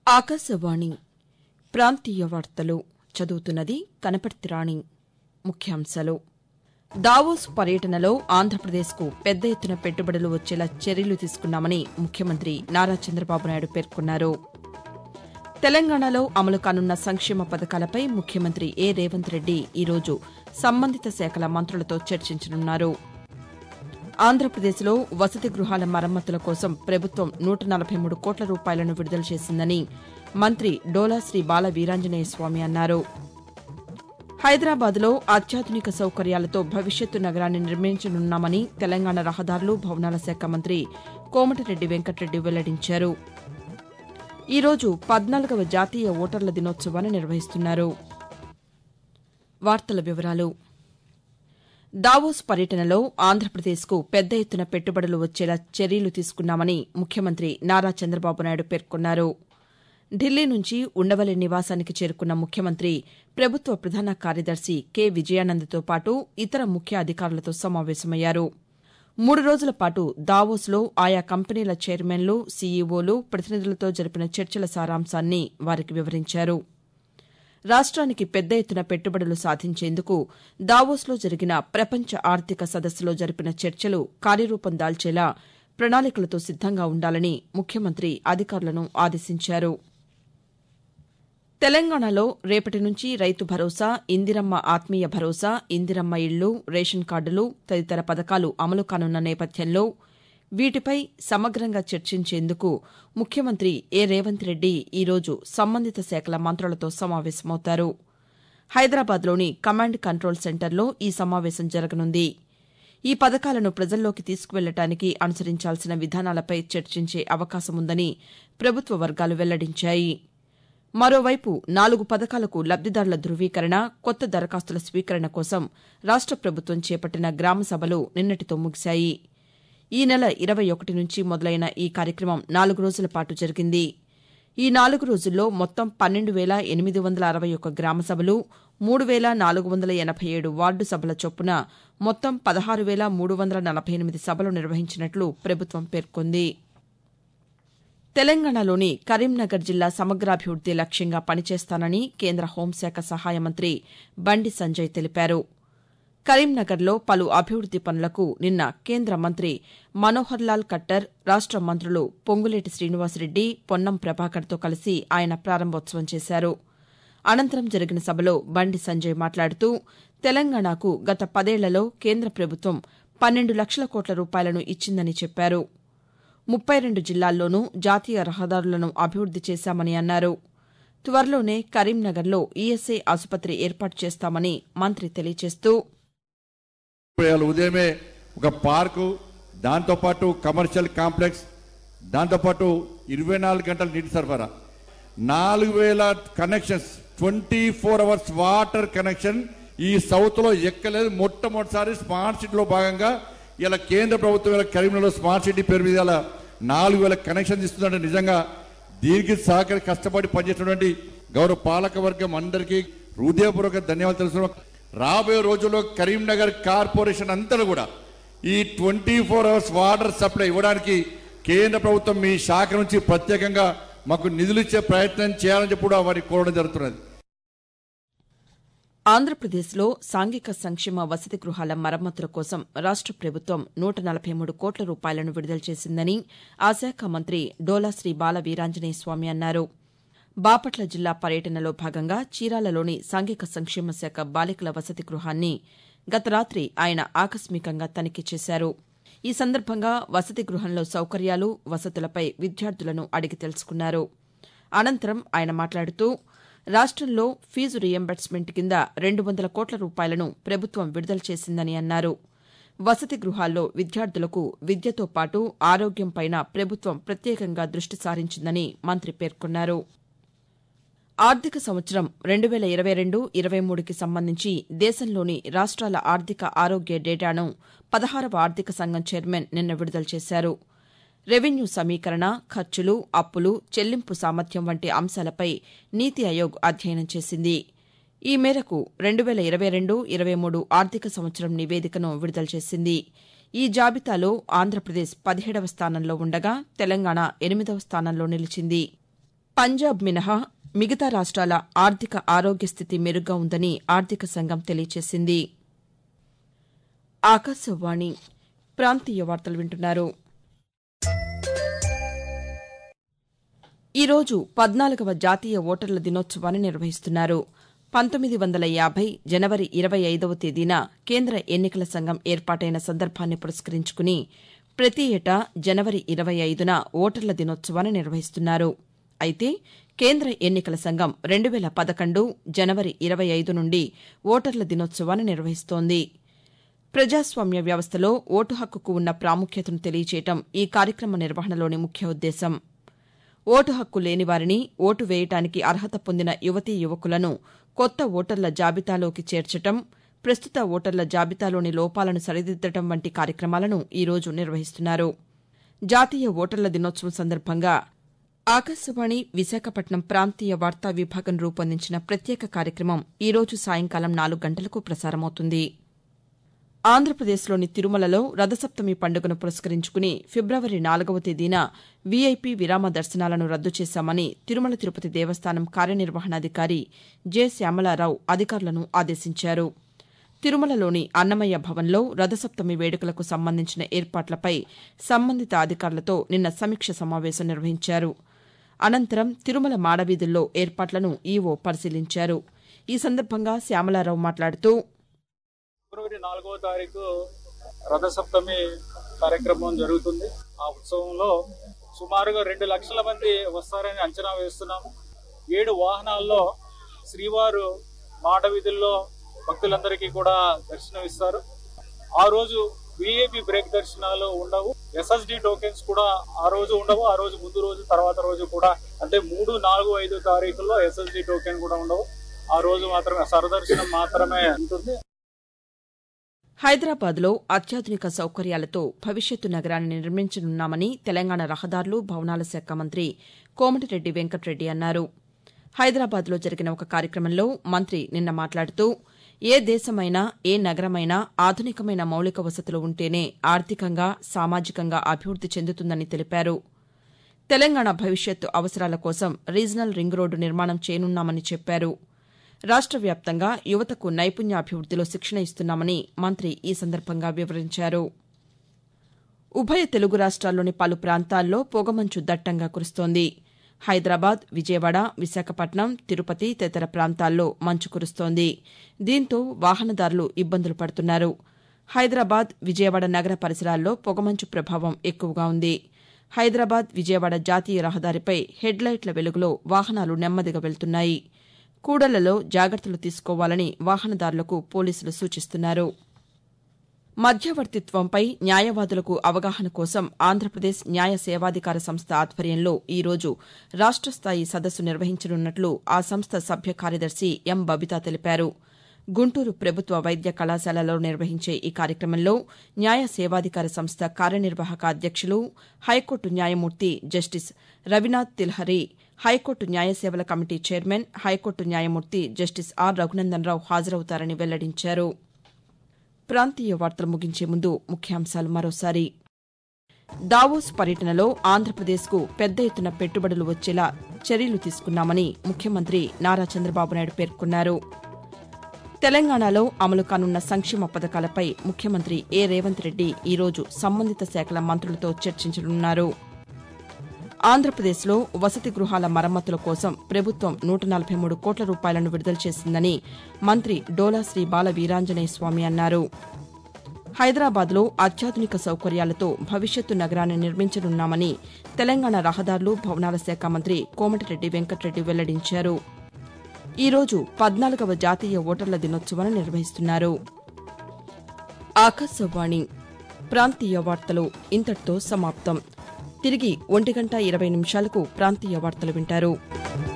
ఆకాశవాణి ప్రాంతీయ వార్తలు చదువుతున్నది కనపర్తి రాణి ముఖ్యాంశాలు దావోస్ పర్యటనలో ఆంధ్రప్రదేశ్కు పెద్ద ఎత్తున పెట్టుబడులు వచ్చేలా చర్యలు తీసుకున్నామని ముఖ్యమంత్రి నారా చంద్రబాబు నాయుడు పేర్కొన్నారు తెలంగాణలో అమలు కానున్న సంక్షేమ పథకాలపై ముఖ్యమంత్రి ఏ రేవంత్ రెడ్డి ఈరోజు సంబంధిత శాఖల మంత్రులతో చర్చించనున్నారు ఆంధ్రప్రదేశ్లో వసతి గృహాల మరమ్మతుల కోసం ప్రభుత్వం నూట నలభై మూడు కోట్ల రూపాయలను విడుదల చేసిందని మంత్రి డోలా శ్రీ బాల వీరాంజనేయ స్వామి అన్నారు హైదరాబాద్లో అత్యాధునిక సౌకర్యాలతో భవిష్యత్తు నగరాన్ని నిర్మించనున్నామని తెలంగాణ రహదారులు భవనాల శాఖ మంత్రి కోమటిరెడ్డి వెంకటరెడ్డి వెల్లడించారు ఈ రోజు పద్నాలుగవ జాతీయ ఓటర్ల దినోత్సవాన్ని నిర్వహిస్తున్నారు వార్తల వివరాలు దావోస్ పర్యటనలో ఆంధ్రప్రదేశ్కు పెద్ద ఎత్తున పెట్టుబడులు వచ్చేలా చర్యలు తీసుకున్నామని ముఖ్యమంత్రి నారా చంద్రబాబు నాయుడు పేర్కొన్నారు ఢిల్లీ నుంచి ఉండవల్లి నివాసానికి చేరుకున్న ముఖ్యమంత్రి ప్రభుత్వ ప్రధాన కార్యదర్శి కె విజయానంద్తో పాటు ఇతర ముఖ్య అధికారులతో సమావేశమయ్యారు మూడు రోజుల పాటు దావోస్లో ఆయా కంపెనీల చైర్మన్లు సీఈఓలు ప్రతినిధులతో జరిపిన చర్చల సారాంశాన్ని వారికి వివరించారు రాష్ట్రానికి పెద్ద ఎత్తున పెట్టుబడులు సాధించేందుకు దావోస్లో జరిగిన ప్రపంచ ఆర్థిక సదస్సులో జరిపిన చర్చలు కార్యరూపం దాల్చేలా ప్రణాళికలతో సిద్దంగా ఉండాలని ముఖ్యమంత్రి అధికారులను ఆదేశించారు తెలంగాణలో రేపటి నుంచి రైతు భరోసా ఇందిరమ్మ ఆత్మీయ భరోసా ఇందిరమ్మ ఇళ్లు రేషన్ కార్డులు తదితర పథకాలు అమలు కానున్న నేపథ్యంలో వీటిపై సమగ్రంగా చర్చించేందుకు ముఖ్యమంత్రి ఏ రేవంత్ రెడ్డి ఈరోజు సంబంధిత శాఖల మంత్రులతో సమావేశమవుతారు హైదరాబాద్లోని కమాండ్ కంట్రోల్ సెంటర్లో ఈ సమావేశం జరగనుంది ఈ పథకాలను ప్రజల్లోకి తీసుకువెళ్లడానికి అనుసరించాల్సిన విధానాలపై చర్చించే అవకాశముందని ప్రభుత్వ వర్గాలు వెల్లడించాయి మరోవైపు నాలుగు పథకాలకు లబ్దిదారుల ధృవీకరణ కొత్త దరఖాస్తుల స్వీకరణ కోసం రాష్ట ప్రభుత్వం చేపట్టిన గ్రామ సభలు నిన్నటితో ముగిశాయి ఈ నెల ఇరవై ఒకటి నుంచి మొదలైన ఈ కార్యక్రమం నాలుగు రోజుల పాటు జరిగింది ఈ నాలుగు రోజుల్లో మొత్తం పన్నెండు వేల ఎనిమిది వందల అరవై ఒక్క గ్రామ సభలు మూడు వేల నాలుగు వందల ఎనభై ఏడు వార్డు సభల చొప్పున మొత్తం పదహారు వేల మూడు వందల నలభై ఎనిమిది సభలు నిర్వహించినట్లు ప్రభుత్వం పేర్కొంది తెలంగాణలోని కరీంనగర్ జిల్లా సమగ్రాభివృద్ది లక్ష్యంగా పనిచేస్తానని కేంద్ర హోంశాఖ సహాయ మంత్రి బండి సంజయ్ తెలిపారు కరీంనగర్లో పలు అభివృద్ది పనులకు నిన్న కేంద్ర మంత్రి మనోహర్ లాల్ ఖట్టర్ రాష్ట మంత్రులు పొంగులేటి శ్రీనివాసరెడ్డి పొన్నం ప్రభాకర్తో కలిసి ఆయన ప్రారంభోత్సవం చేశారు అనంతరం జరిగిన సభలో బండి సంజయ్ మాట్లాడుతూ తెలంగాణకు గత పదేళ్లలో కేంద్ర ప్రభుత్వం పన్నెండు లక్షల కోట్ల రూపాయలను ఇచ్చిందని చెప్పారు ముప్పై రెండు జిల్లాల్లోనూ జాతీయ రహదారులను అభివృద్ది చేశామని అన్నారు త్వరలోనే కరీంనగర్లో ఈఎస్ఐ ఆసుపత్రి ఏర్పాటు చేస్తామని మంత్రి తెలియజేస్తూ ఇవాళ ఉదయమే ఒక పార్కు దాంతోపాటు కమర్షియల్ కాంప్లెక్స్ దాంతోపాటు ఇరవై నాలుగు గంటల నీటి సరఫరా నాలుగు వేల connections twenty four hours water connection ఈ సౌత్ లో ఎక్కలేదు మొట్టమొదటిసారి స్మార్ట్ సిటీలో భాగంగా ఇలా కేంద్ర ప్రభుత్వం ఇలా కరీంనగర్లో స్మార్ట్ సిటీ పేరు మీద ఇలా నాలుగు వేల కనెక్షన్స్ ఇస్తుందంటే నిజంగా దీనికి సహకరి కష్టపడి పనిచేసినటువంటి గౌరవ పాలక వర్గం అందరికీ హృదయపూర్వక ధన్యవాదాలు తెలుస్తున్నాం రాబోయే రోజుల్లో కరీంనగర్ కార్పొరేషన్ అంతా కూడా ఈ twenty four hours water supply ఇవ్వడానికి కేంద్ర ప్రభుత్వం మీ శాఖ నుంచి ప్రత్యేకంగా మాకు నిధులు ఇచ్చే ప్రయత్నం చేయాలని చెప్పి కూడా వారికి కోరడం జరుగుతున్నది ఆంధ్రప్రదేశ్లో సాంఘిక సంక్షేమ వసతి గృహాల మరమ్మతుల కోసం రాష్ట ప్రభుత్వం నూట నలభై మూడు కోట్ల రూపాయలను విడుదల చేసిందని ఆ శాఖ మంత్రి డోలా శ్రీ బాల వీరాంజనేయ స్వామి అన్నారు బాపట్ల జిల్లా పర్యటనలో భాగంగా చీరాలలోని సాంఘిక సంక్షేమ శాఖ బాలికల వసతి గృహాన్ని గత రాతి ఆయన ఆకస్మికంగా తనిఖీ చేశారు ఈ సందర్భంగా వసతి గృహంలో సౌకర్యాలు వసతులపై విద్యార్థులను అడిగి తెలుసుకున్నారు అనంతరం ఆయన మాట్లాడుతూ రాష్టంలో ఫీజు రియంబర్స్మెంట్ కింద రెండు వందల కోట్ల రూపాయలను ప్రభుత్వం విడుదల చేసిందని అన్నారు వసతి గృహాల్లో విద్యార్థులకు విద్యతో పాటు ఆరోగ్యంపైన ప్రభుత్వం ప్రత్యేకంగా దృష్టి సారించిందని మంత్రి పేర్కొన్నారు ఆర్థిక సంవత్సరం రెండు వేల ఇరవై రెండు ఇరవై మూడుకి సంబంధించి దేశంలోని రాష్ట్రాల ఆర్థిక ఆరోగ్య డేటాను పదహారవ ఆర్థిక సంఘం చైర్మన్ నిన్న విడుదల చేశారు రెవెన్యూ సమీకరణ ఖర్చులు అప్పులు చెల్లింపు సామర్థ్యం వంటి అంశాలపై నీతి ఆయోగ్ అధ్యయనం చేసింది ఈ మేరకు రెండు వేల ఇరవై రెండు ఇరవై మూడు ఆర్థిక సంవత్సరం నివేదికను విడుదల చేసింది ఈ జాబితాలో ఆంధ్రప్రదేశ్ పదిహేడవ స్థానంలో ఉండగా తెలంగాణ ఎనిమిదవ స్థానంలో నిలిచింది పంజాబ్ మినహా మిగతా రాష్ట్రాల ఆర్థిక ఆరోగ్య స్థితి మెరుగ్గా ఉందని ఆర్థిక సంఘం తెలియజేసింది ఆకాశవాణి ప్రాంతీయ వార్తలు వింటున్నారు ఈరోజు పద్నాలుగవ జాతీయ ఓటర్ల దినోత్సవాన్ని నిర్వహిస్తున్నారు పంతొమ్మిది వందల యాభై జనవరి ఇరవై ఐదవ తేదీన కేంద్ర ఎన్నికల సంఘం ఏర్పాటైన సందర్భాన్ని పురస్కరించుకుని ప్రతి ఏటా జనవరి ఇరవై ఐదున ఓటర్ల దినోత్సవాన్ని నిర్వహిస్తున్నారు అయితే కేంద్ర ఎన్నికల సంఘం రెండు వేల పదకొండు జనవరి ఇరవై ఐదు నుండి ఓటర్ల దినోత్సవాన్ని నిర్వహిస్తోంది ప్రజాస్వామ్య వ్యవస్థలో ఓటు హక్కుకు ఉన్న ప్రాముఖ్యతను తెలియచేయటం ఈ కార్యక్రమ నిర్వహణలోని ముఖ్య ఉద్దేశం ఓటు హక్కు లేని వారిని ఓటు వేయటానికి అర్హత పొందిన యువతీ యువకులను కొత్త ఓటర్ల జాబితాలోకి చేర్చటం ప్రస్తుత ఓటర్ల జాబితాలోని లోపాలను సరిదిద్దటం వంటి కార్యక్రమాలను ఈ రోజు నిర్వహిస్తున్నారు జాతీయ ఓటర్ల దినోత్సవం సందర్భంగా ఆకాశవాణి విశాఖపట్నం ప్రాంతీయ వార్తా విభాగం రూపొందించిన ప్రత్యేక కార్యక్రమం ఈ రోజు సాయంకాలం నాలుగు గంటలకు ప్రసారమవుతుంది ఆంధ్రప్రదేశ్లోని తిరుమలలో రథసప్తమి పండుగను పురస్కరించుకుని ఫిబ్రవరి నాలుగవ తేదీన వీఐపీ విరామ దర్శనాలను రద్దు చేశామని తిరుమల తిరుపతి దేవస్థానం కార్యనిర్వహణాధికారి జె శ్యామలారావు అధికారులను ఆదేశించారు తిరుమలలోని అన్నమయ్య భవన్లో రథసప్తమి వేడుకలకు సంబంధించిన ఏర్పాట్లపై సంబంధిత అధికారులతో నిన్న సమీక్ష సమావేశం నిర్వహించారు అనంతరం తిరుమల మాడవీధుల్లో ఏర్పాట్లను ఈవో పరిశీలించారు ఈ సందర్భంగా శ్యామలారావు మాట్లాడుతూ ఫిబ్రవరి నాలుగవ తారీఖు రథసప్తమి కార్యక్రమం జరుగుతుంది ఆ ఉత్సవంలో సుమారుగా రెండు లక్షల మంది వస్తారని అంచనా వేస్తున్నాము ఏడు వాహనాల్లో శ్రీవారు మాట వీధుల్లో భక్తులందరికీ కూడా దర్శనం ఇస్తారు ఆ రోజు విఐపి బ్రేక్ దర్శనాలు ఉండవు ఎస్ఎస్డి టోకెన్స్ కూడా ఆ రోజు ఉండవు ఆ రోజు ముందు రోజు తర్వాత రోజు కూడా అంటే మూడు నాలుగు ఐదు తారీఖుల్లో ఎస్ఎస్డి టోకెన్ కూడా ఉండవు ఆ రోజు మాత్రమే సరదర్శనం మాత్రమే ఉంటుంది హైదరాబాద్లో అత్యాధునిక సౌకర్యాలతో భవిష్యత్తు నగరాన్ని నిర్మించనున్నామని తెలంగాణ రహదారులు భవనాల శాఖ మంత్రి కోమటిరెడ్డి వెంకటరెడ్డి అన్నారు హైదరాబాద్లో జరిగిన ఒక కార్యక్రమంలో మంత్రి నిన్న మాట్లాడుతూ ఏ దేశమైనా ఏ నగరమైనా ఆధునికమైన మౌలిక వసతులు ఉంటేనే ఆర్థికంగా సామాజికంగా అభివృద్ది చెందుతుందని తెలిపారు తెలంగాణ భవిష్యత్తు అవసరాల కోసం రీజనల్ రింగ్ రోడ్డు నిర్మాణం చేయనున్నామని చెప్పారు రాష్ట వ్యాప్తంగా యువతకు నైపుణ్యాభివృద్దిలో శిక్షణ ఇస్తున్నామని మంత్రి ఈ సందర్భంగా వివరించారు ఉభయ తెలుగు రాష్ట్రాల్లోని పలు ప్రాంతాల్లో పొగమంచు దట్టంగా కురుస్తోంది హైదరాబాద్ విజయవాడ విశాఖపట్నం తిరుపతి తదితర ప్రాంతాల్లో మంచు కురుస్తోంది దీంతో వాహనదారులు ఇబ్బందులు పడుతున్నారు హైదరాబాద్ విజయవాడ నగర పరిసరాల్లో పొగమంచు ప్రభావం ఎక్కువగా ఉంది హైదరాబాద్ విజయవాడ జాతీయ రహదారిపై హెడ్లైట్ల వెలుగులో వాహనాలు నెమ్మదిగా వెళ్తున్నాయి కూడళ్లలో జాగ్రత్తలు తీసుకోవాలని వాహనదారులకు పోలీసులు సూచిస్తున్నారు మధ్యవర్తిత్వంపై న్యాయవాదులకు అవగాహన కోసం ఆంధ్రప్రదేశ్ న్యాయ సేవాధికార సంస్థ ఆధ్వర్యంలో ఈ రోజు రాష్ట స్థాయి సదస్సు నిర్వహించనున్నట్లు ఆ సంస్థ సభ్య కార్యదర్శి ఎం బబిత తెలిపారు గుంటూరు ప్రభుత్వ వైద్య కళాశాలలో నిర్వహించే ఈ కార్యక్రమంలో న్యాయ సేవాధికార సంస్థ కార్యనిర్వాహక అధ్యక్షులు హైకోర్టు న్యాయమూర్తి జస్టిస్ రవినాథ్ తిల్హరి హైకోర్టు న్యాయ సేవల కమిటీ చైర్మన్ హైకోర్టు న్యాయమూర్తి జస్టిస్ ఆర్ రఘునందనరావు హాజరవుతారని వెల్లడించారు ప్రాంతీయ వార్తలు ముగించే ముందు ముఖ్యాంశాలు మరోసారి దావోస్ పర్యటనలో ఆంధ్రప్రదేశ్కు పెద్ద ఎత్తున పెట్టుబడులు వచ్చేలా చర్యలు తీసుకున్నామని ముఖ్యమంత్రి నారా చంద్రబాబు నాయుడు పేర్కొన్నారు తెలంగాణలో అమలు కానున్న సంక్షేమ పథకాలపై ముఖ్యమంత్రి ఏ రేవంత్ రెడ్డి ఈరోజు సంబంధిత శాఖల మంత్రులతో చర్చించనున్నారు ఆంధ్రప్రదేశ్లో వసతి గృహాల మరమ్మతుల కోసం ప్రభుత్వం నూట నలభై మూడు కోట్ల రూపాయలను విడుదల చేసిందని మంత్రి డోలా శ్రీ బాల వీరాంజనేయ స్వామి అన్నారు హైదరాబాద్లో అత్యాధునిక సౌకర్యాలతో భవిష్యత్తు నగరాన్ని నిర్మించనున్నామని తెలంగాణ రహదారులు భవనాల శాఖ మంత్రి కోమటిరెడ్డి వెంకటరెడ్డి వెల్లడించారు ఈరోజు పద్నాలుగవ జాతీయ ఓటర్ల దినోత్సవాన్ని నిర్వహిస్తున్నారు ఆకాశవాణి ప్రాంతీయ వార్తలు ఇంతటితో సమాప్తం తిరిగి ఒంటి గంట ఇరవై నిమిషాలకు ప్రాంతీయ వార్తలు వింటారు